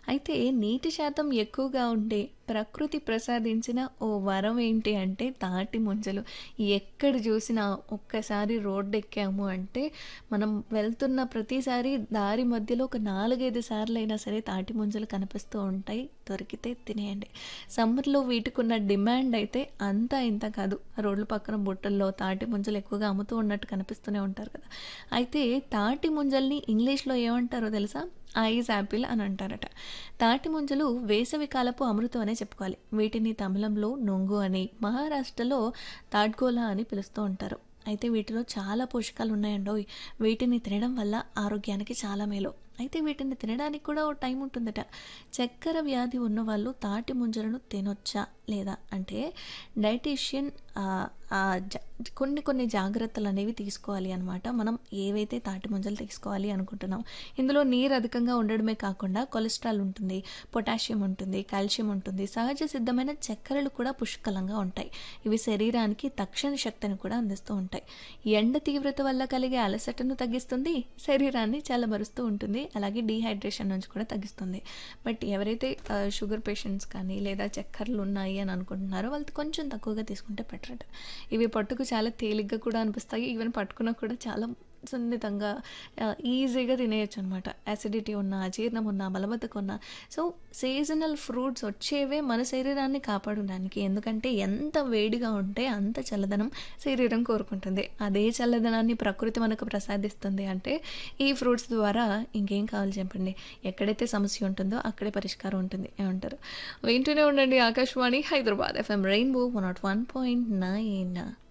అయితే నీటి శాతం ఎక్కువగా ఉండే ప్రకృతి ప్రసాదించిన ఓ వరం ఏంటి అంటే తాటి ముంజలు ఎక్కడ చూసినా ఒక్కసారి రోడ్డు ఎక్కాము అంటే మనం వెళ్తున్న ప్రతిసారి దారి మధ్యలో ఒక నాలుగైదు సార్లు అయినా సరే తాటి ముంజలు కనిపిస్తూ ఉంటాయి దొరికితే తినేయండి సమ్మర్లో వీటికి ఉన్న డిమాండ్ అయితే అంతా ఇంత కాదు రోడ్ల పక్కన బుట్టల్లో తాటి ముంజలు ఎక్కువగా అమ్ముతూ ఉన్నట్టు కనిపిస్తూనే ఉంటారు కదా అయితే తాటి ముంజల్ని ఇంగ్లీష్లో ఏమంటారో తెలుసా ఐస్ యాపిల్ అని అంటారట తాటి ముంజలు వేసవి కాలపు అమృతం అనే చెప్పుకోవాలి వీటిని తమిళంలో నొంగు అని మహారాష్ట్రలో తాడ్గోలా అని పిలుస్తూ ఉంటారు అయితే వీటిలో చాలా పోషకాలు ఉన్నాయండోయ్ వీటిని తినడం వల్ల ఆరోగ్యానికి చాలా మేలు అయితే వీటిని తినడానికి కూడా ఓ టైం ఉంటుందట చక్కెర వ్యాధి ఉన్న వాళ్ళు తాటి ముంజలను తినొచ్చా లేదా అంటే డైటీషియన్ కొన్ని కొన్ని జాగ్రత్తలు అనేవి తీసుకోవాలి అనమాట మనం ఏవైతే తాటి ముంజలు తీసుకోవాలి అనుకుంటున్నాం ఇందులో నీరు అధికంగా ఉండడమే కాకుండా కొలెస్ట్రాల్ ఉంటుంది పొటాషియం ఉంటుంది కాల్షియం ఉంటుంది సహజ సిద్ధమైన చక్కెరలు కూడా పుష్కలంగా ఉంటాయి ఇవి శరీరానికి తక్షణ శక్తిని కూడా అందిస్తూ ఉంటాయి ఎండ తీవ్రత వల్ల కలిగే అలసటను తగ్గిస్తుంది శరీరాన్ని చల్లబరుస్తూ ఉంటుంది అలాగే డీహైడ్రేషన్ నుంచి కూడా తగ్గిస్తుంది బట్ ఎవరైతే షుగర్ పేషెంట్స్ కానీ లేదా చక్కెరలు ఉన్నాయి అని అనుకుంటున్నారో వాళ్ళు కొంచెం తక్కువగా తీసుకుంటే బెటర్ అట ఇవి పట్టుకు చాలా తేలిగ్గా కూడా అనిపిస్తాయి ఈవెన్ పట్టుకున్నా కూడా చాలా సున్నితంగా ఈజీగా తినేయచ్చు అనమాట యాసిడిటీ ఉన్న అజీర్ణం ఉన్న మలబద్ధకం ఉన్న సో సీజనల్ ఫ్రూట్స్ వచ్చేవే మన శరీరాన్ని కాపాడడానికి ఎందుకంటే ఎంత వేడిగా ఉంటే అంత చల్లదనం శరీరం కోరుకుంటుంది అదే చల్లదనాన్ని ప్రకృతి మనకు ప్రసాదిస్తుంది అంటే ఈ ఫ్రూట్స్ ద్వారా ఇంకేం కావాలి చెప్పండి ఎక్కడైతే సమస్య ఉంటుందో అక్కడే పరిష్కారం ఉంటుంది ఏమంటారు వింటూనే ఉండండి Akashvani Hyderabad FM rainbow one nought one point nine